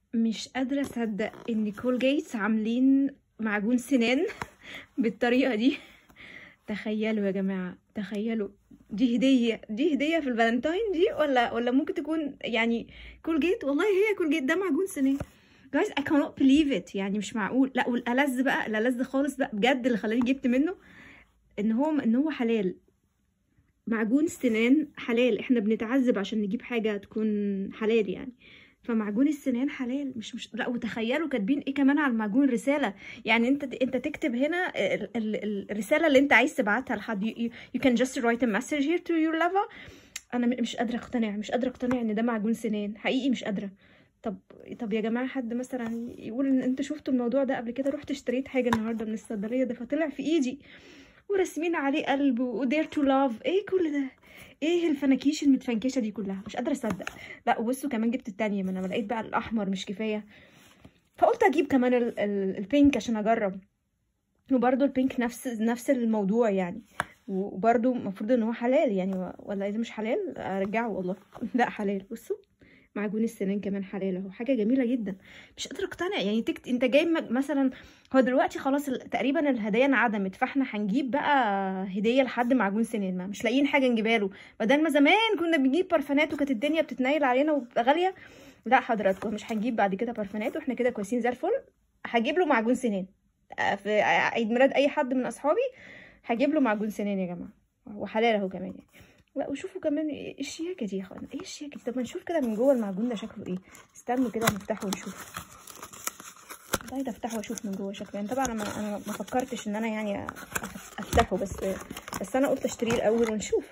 مش قادرة أصدق إن كولجيت عاملين معجون سنان بالطريقة دي تخيلوا يا جماعة تخيلوا دي هدية دي هدية في الفالنتاين دي ولا ولا ممكن تكون يعني كولجيت والله هي كولجيت ده معجون سنان guys I cannot believe it يعني مش معقول لا والألذ بقى الألذ خالص بقى بجد اللي خلاني جبت منه ان هو ان هو حلال معجون السنان حلال احنا بنتعذب عشان نجيب حاجة تكون حلال يعني فمعجون السنان حلال مش مش لا وتخيلوا كاتبين ايه كمان على المعجون رسالة يعني انت انت تكتب هنا ال- ال- الرسالة اللي انت عايز تبعتها لحد you, you, you can just write a message here to your lover انا م- مش قادرة اقتنع مش قادرة اقتنع ان ده معجون سنان حقيقي مش قادرة طب طب يا جماعة حد مثلا يقول ان انت شفتوا الموضوع ده قبل كده رحت اشتريت حاجة النهاردة من الصيدلية ده فطلع في ايدي وراسمين عليه قلب ودير تو لاف ايه كل ده ايه الفناكيش المتفنكشه دي كلها مش قادره اصدق لا وبصوا كمان جبت التانية ما انا لقيت بقى الاحمر مش كفايه فقلت اجيب كمان ال ال البينك عشان اجرب وبرده البينك نفس نفس الموضوع يعني وبرده المفروض ان هو حلال يعني ولا اذا مش حلال ارجعه والله لا حلال بصوا معجون السنان كمان حلال اهو حاجه جميله جدا مش قادره اقتنع يعني تكت... انت جايب مج- مثلا هو دلوقتي خلاص ال- تقريبا الهدايا انعدمت فاحنا هنجيب بقى هديه لحد معجون سنان ما مش لاقيين حاجه نجيبها له بدل ما زمان كنا بنجيب بارفانات وكانت الدنيا بتتنيل علينا وبتبقى غاليه لا حضراتكم مش هنجيب بعد كده بارفانات واحنا كده كويسين زي الفل هجيب له معجون سنان آه، في عيد ميلاد اي حد من اصحابي هجيب له معجون سنان يا جماعه وحلال اهو كمان يعني لا وشوفوا كمان ايه الشياكه دي يا اخوانا ايه الشياكه دي طب ما نشوف كده من جوه المعجون ده شكله ايه استنوا كده نفتحه ونشوف طيب افتحه واشوف من جوه شكله يعني طبعا انا ما انا ما فكرتش ان انا يعني أف- افتحه بس بس انا قلت اشتريه الاول ونشوف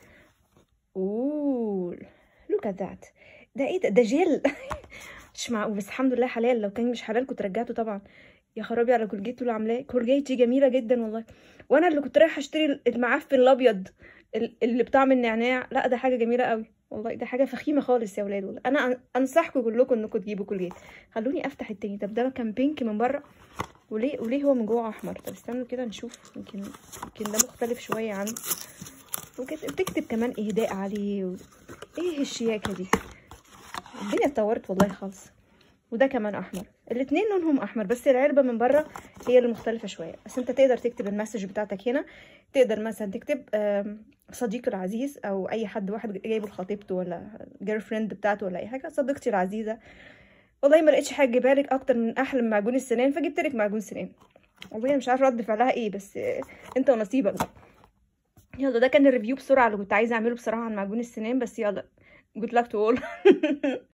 اوه لوك ات ذات ده ايه ده ده جل مش معقول بس الحمد لله حلال لو كان مش حلال كنت رجعته طبعا يا خرابي على كولجيت اللي عاملاه كولجيت دي جميله جدا والله وانا اللي كنت رايحه اشتري المعفن الابيض ال- اللي بطعم النعناع لا ده حاجه جميله قوي والله ده حاجه فخيمه خالص يا ولاد والله انا أن- انصحكم كلكم انكم تجيبوا كولجيت خلوني افتح التاني طب ده كان بينك من بره وليه وليه هو من جوه احمر طب استنوا كده نشوف يمكن يمكن ده مختلف شويه عنه وكت- بتكتب كمان اهداء عليه و... ايه الشياكه دي الدنيا اتطورت والله خالص وده كمان احمر الاتنين لونهم احمر بس العلبه من بره هي اللي مختلفه شويه بس انت تقدر تكتب المسج بتاعتك هنا تقدر مثلا تكتب آم، صديقي العزيز او اي حد واحد جايبه لخطيبته ولا جيرل فريند بتاعته ولا اي حاجه صديقتي العزيزه والله ما لقيتش حاجه جايبها لك اكتر من احلى معجون السنان فجبت لك معجون سنان والله مش عارفه رد فعلها ايه بس آه، انت ونصيبك بقى يلا ده كان الريفيو بسرعه اللي كنت عايزه اعمله بصراحه عن معجون السنان بس يلا good luck to all